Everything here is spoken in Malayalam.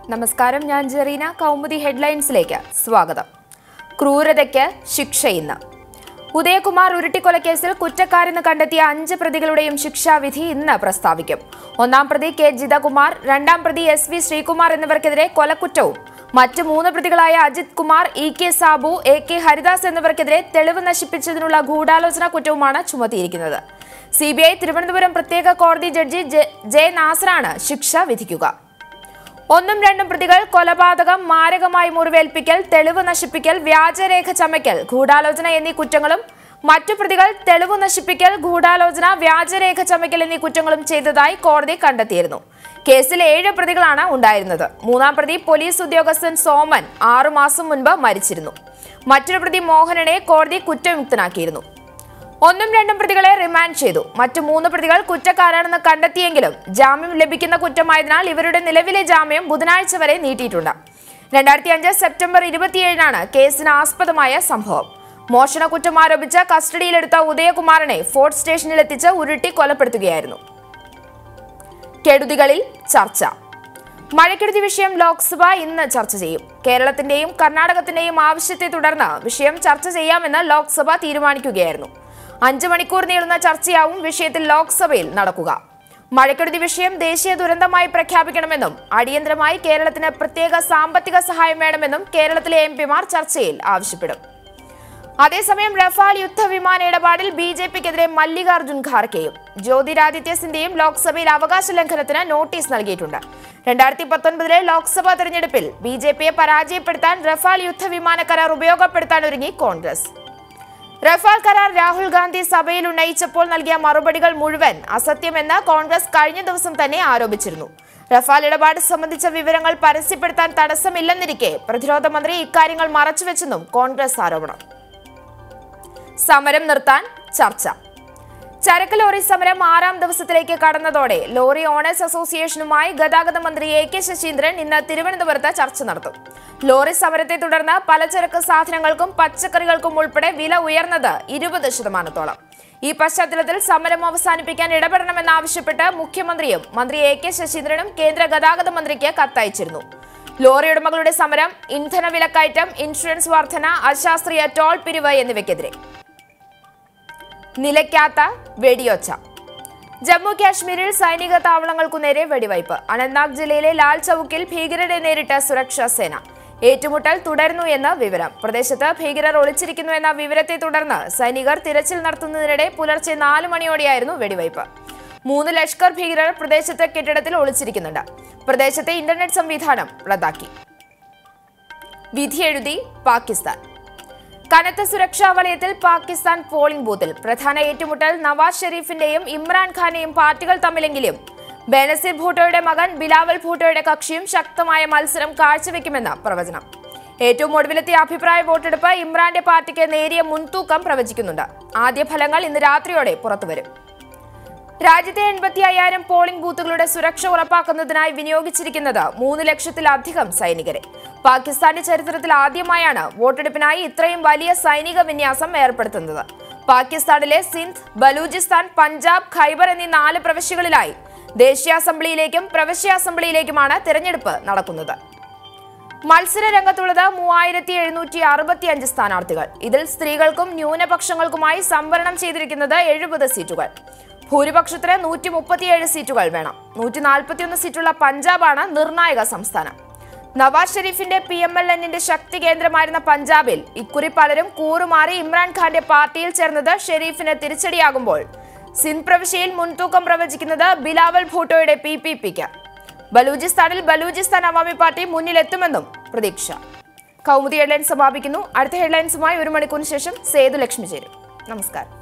നമസ്കാരം ഞാൻ ജെറീന കൗമുദി ഹെഡ്ലൈൻസിലേക്ക് സ്വാഗതം ക്രൂരതയ്ക്ക് ശിക്ഷ ഇന്ന് ഉദയകുമാർ ഉരുട്ടിക്കൊലക്കേസിൽ കുറ്റക്കാരെന്ന് കണ്ടെത്തിയ അഞ്ച് പ്രതികളുടെയും ശിക്ഷാവിധി ഇന്ന് പ്രസ്താവിക്കും ഒന്നാം പ്രതി കെ ജിതകുമാർ രണ്ടാം പ്രതി എസ് വി ശ്രീകുമാർ എന്നിവർക്കെതിരെ കൊലക്കുറ്റവും മറ്റ് മൂന്ന് പ്രതികളായ Ajith Kumar E K Sabu A K Haridas എന്നിവർക്കെതിരെ തെളിവ് നശിപ്പിച്ചതിനുള്ള ഗൂഢാലോചന കുറ്റവുമാണ് ചുമത്തിയിരിക്കുന്നത് സി ബി ഐ തിരുവനന്തപുരം പ്രത്യേക കോടതി ജഡ്ജി ജെ- ജെ നാസറാണ് ശിക്ഷ വിധിക്കുക ഒന്നും രണ്ടും പ്രതികൾ കൊലപാതകം മാരകമായി മുറിവേൽപ്പിക്കൽ തെളിവ് നശിപ്പിക്കൽ വ്യാജരേഖ ചമയ്ക്കൽ ഗൂഢാലോചന എന്നീ കുറ്റങ്ങളും മറ്റു പ്രതികൾ തെളിവ് നശിപ്പിക്കൽ ഗൂഢാലോചന വ്യാജരേഖ ചമയ്ക്കൽ എന്നീ കുറ്റങ്ങളും ചെയ്തതായി കോടതി കണ്ടെത്തിയിരുന്നു കേസിൽ ഏഴ് പ്രതികളാണ് ഉണ്ടായിരുന്നത് മൂന്നാം പ്രതി പോലീസ് ഉദ്യോഗസ്ഥൻ സോമൻ ആറുമാസം മുൻപ് മരിച്ചിരുന്നു മറ്റൊരു പ്രതി മോഹനനെ കോടതി കുറ്റവിമുക്തനാക്കിയിരുന്നു ഒന്നും രണ്ടും പ്രതികളെ റിമാൻഡ് ചെയ്തു മറ്റു മൂന്ന് പ്രതികൾ കുറ്റക്കാരാണെന്ന് കണ്ടെത്തിയെങ്കിലും ജാമ്യം ലഭിക്കുന്ന കുറ്റമായതിനാൽ ഇവരുടെ നിലവിലെ ജാമ്യം ബുധനാഴ്ച വരെ നീട്ടിയിട്ടുണ്ട് രണ്ടായിരത്തി അഞ്ച് സെപ്റ്റംബർ ഇരുപത്തിയേഴിനാണ് കേസിന് ആസ്പദമായ സംഭവം മോഷണ കുറ്റം ആരോപിച്ച് കസ്റ്റഡിയിലെടുത്ത ഉദയകുമാറിനെ ഫോർട്ട് സ്റ്റേഷനിലെത്തിച്ച് ഉരുട്ടി കൊലപ്പെടുത്തുകയായിരുന്നു കെടുതികളിൽ ചർച്ച മഴക്കെടുതി വിഷയം ലോക്സഭ ഇന്ന് ചർച്ച ചെയ്യും കേരളത്തിന്റെയും കർണാടകത്തിന്റെയും ആവശ്യത്തെ തുടർന്ന് വിഷയം ചർച്ച ചെയ്യാമെന്ന് ലോക്സഭ തീരുമാനിക്കുകയായിരുന്നു അഞ്ചു മണിക്കൂർ നീളുന്ന ചർച്ചയാവും വിഷയത്തിൽ ലോക്സഭയിൽ നടക്കുക മഴക്കെടുതി വിഷയം ദേശീയ ദുരന്തമായി പ്രഖ്യാപിക്കണമെന്നും അടിയന്തരമായി കേരളത്തിന് പ്രത്യേക സാമ്പത്തിക സഹായം വേണമെന്നും കേരളത്തിലെ എം പിമാർ ചർച്ചയിൽ ആവശ്യപ്പെടും അതേസമയം റഫാൽ യുദ്ധവിമാന ഇടപാടിൽ ബി ജെ പിക്കെതിരെ മല്ലികാർജുൻ ഖാർഗെയും ജ്യോതിരാദിത്യ സിന്ധ്യയും ലോക്സഭയിൽ അവകാശ ലംഘനത്തിന് നോട്ടീസ് നൽകിയിട്ടുണ്ട് രണ്ടായിരത്തി പത്തൊൻപതിലെ ലോക്സഭാ തെരഞ്ഞെടുപ്പിൽ ബി ജെ പിയെ പരാജയപ്പെടുത്താൻ റഫാൽ യുദ്ധവിമാന കരാർ ഉപയോഗപ്പെടുത്താൻ ഒരുങ്ങി കോൺഗ്രസ് റഫാൽ കരാർ രാഹുൽ ഗാന്ധി സഭയിൽ ഉന്നയിച്ചപ്പോൾ നൽകിയ മറുപടികൾ മുഴുവൻ അസത്യമെന്ന് കോൺഗ്രസ് കഴിഞ്ഞ ദിവസം തന്നെ ആരോപിച്ചിരുന്നു റഫാൽ ഇടപാട് സംബന്ധിച്ച വിവരങ്ങൾ പരസ്യപ്പെടുത്താൻ തടസ്സമില്ലെന്നിരിക്കെ പ്രതിരോധ മന്ത്രി ഇക്കാര്യങ്ങൾ മറച്ചുവെച്ചെന്നും കോൺഗ്രസ് ആരോപണം സമരം നിർത്താൻ ചർച്ച ചരക്ക് ലോറി സമരം ആറാം ദിവസത്തിലേക്ക് കടന്നതോടെ ലോറി ഓണേഴ്സ് അസോസിയേഷനുമായി ഗതാഗത മന്ത്രി എ കെ ശശീന്ദ്രൻ ഇന്ന് തിരുവനന്തപുരത്ത് ചർച്ച നടത്തും ലോറി സമരത്തെ തുടർന്ന് പലചരക്ക് സാധനങ്ങൾക്കും പച്ചക്കറികൾക്കും ഉൾപ്പെടെ വില ഉയർന്നത് ഇരുപത് ശതമാനത്തോളം ഈ പശ്ചാത്തലത്തിൽ സമരം അവസാനിപ്പിക്കാൻ ഇടപെടണമെന്നാവശ്യപ്പെട്ട് മുഖ്യമന്ത്രിയും മന്ത്രി എ കെ ശശീന്ദ്രനും കേന്ദ്ര ഗതാഗത മന്ത്രിക്ക് കത്തയച്ചിരുന്നു ലോറി ഉടമകളുടെ സമരം ഇന്ധന വിലക്കയറ്റം ഇൻഷുറൻസ് വർധന അശാസ്ത്രീയ ടോൾ പിരിവ് എന്നിവയ്ക്കെതിരെ നിലയ്ക്കാത്ത വെടിയൊച്ച ജമ്മു കാശ്മീരിൽ സൈനിക താവളങ്ങൾക്കു നേരെ വെടിവയ്പ് അനന്ത്നാഗ് ജില്ലയിലെ ലാൽ ചൌക്കിൽ ഭീകരരെ നേരിട്ട സുരക്ഷാ സേന ഏറ്റുമുട്ടൽ തുടരുന്നു എന്ന് വിവരം പ്രദേശത്ത് ഭീകരർ ഒളിച്ചിരിക്കുന്നു എന്ന വിവരത്തെ തുടർന്ന് സൈനികർ തിരച്ചിൽ നടത്തുന്നതിനിടെ പുലർച്ചെ നാല് മണിയോടെയായിരുന്നു വെടിവയ്പ് മൂന്ന് ലഷ്കർ ഭീകരർ പ്രദേശത്തെ കെട്ടിടത്തിൽ ഒളിച്ചിരിക്കുന്നുണ്ട് പ്രദേശത്തെ ഇന്റർനെറ്റ് സംവിധാനം റദ്ദാക്കി വിധിയെഴുതി പാകിസ്ഥാൻ കനത്ത സുരക്ഷാ വലയത്തിൽ പാകിസ്ഥാൻ പോളിംഗ് ബൂത്തിൽ പ്രധാന ഏറ്റുമുട്ടൽ നവാസ് ഷെരീഫിന്റെയും ഇമ്രാൻഖാന്റെയും പാർട്ടികൾ തമ്മിലെങ്കിലും ബേനസീർ ഭൂട്ടോയുടെ മകൻ ബിലാവൽ ഭൂട്ടോയുടെ കക്ഷിയും ശക്തമായ മത്സരം കാഴ്ചവെക്കുമെന്ന് പ്രവചനം ഏറ്റവും ഒടുവിലെത്തിയ അഭിപ്രായ വോട്ടെടുപ്പ് ഇമ്രാന്റെ പാർട്ടിക്ക് നേരിയ മുൻതൂക്കം പ്രവചിക്കുന്നുണ്ട് ആദ്യ ഫലങ്ങൾ ഇന്ന് രാത്രിയോടെ പുറത്തുവരും രാജ്യത്തെ എൺപത്തി അയ്യായിരം പോളിംഗ് ബൂത്തുകളുടെ സുരക്ഷ ഉറപ്പാക്കുന്നതിനായി വിനിയോഗിച്ചിരിക്കുന്നത് മൂന്ന് ലക്ഷത്തിലധികം സൈനികരെ പാകിസ്ഥാന്റെ ചരിത്രത്തിൽ ആദ്യമായാണ് വോട്ടെടുപ്പിനായി ഇത്രയും വലിയ സൈനിക വിന്യാസം ഏർപ്പെടുത്തുന്നത് പാകിസ്ഥാനിലെ സിന്ധ് ബലൂചിസ്ഥാൻ പഞ്ചാബ് ഖൈബർ എന്നീ നാല് പ്രവിശ്യകളിലായി ദേശീയ അസംബ്ലിയിലേക്കും പ്രവിശ്യ അസംബ്ലിയിലേക്കുമാണ് തിരഞ്ഞെടുപ്പ് നടക്കുന്നത് മത്സര രംഗത്തുള്ളത് മൂവായിരത്തി എഴുന്നൂറ്റി അറുപത്തി അഞ്ച് സ്ഥാനാർത്ഥികൾ ഇതിൽ സ്ത്രീകൾക്കും ന്യൂനപക്ഷങ്ങൾക്കുമായി സംവരണം ചെയ്തിരിക്കുന്നത് എഴുപത് സീറ്റുകൾ ഭൂരിപക്ഷത്തിന് നൂറ്റി മുപ്പത്തിയേഴ് സീറ്റുകൾ വേണം നൂറ്റി നാൽപ്പത്തിയൊന്ന് സീറ്റുള്ള പഞ്ചാബാണ് നിർണായക സംസ്ഥാനം നവാസ് ഷെരീഫിന്റെ പി എം എൽ എന്നിന്റെ ശക്തി കേന്ദ്രമായിരുന്ന പഞ്ചാബിൽ ഇക്കുറി പലരും കൂറുമാറി ഇമ്രാൻഖാന്റെ പാർട്ടിയിൽ ചേർന്നത് ഷെരീഫിന് തിരിച്ചടിയാകുമ്പോൾ സിന്ധ് പ്രവിശ്യയിൽ മുൻതൂക്കം പ്രവചിക്കുന്നത് ബിലാവൽ ഭൂട്ടോയുടെ പി പി പിക്ക് ബലൂചിസ്ഥാനിൽ ബലൂചിസ്ഥാൻ അവാമി പാർട്ടി മുന്നിലെത്തുമെന്നും പ്രതീക്ഷ കൗമുദി ഹെഡ്ലൈൻസ് സമാപിക്കുന്നു അടുത്ത ഹെഡ്ലൈൻസുമായി ഒരു മണിക്കൂറിന് ശേഷം സേതു ലക്ഷ്മി ചേരും നമസ്കാരം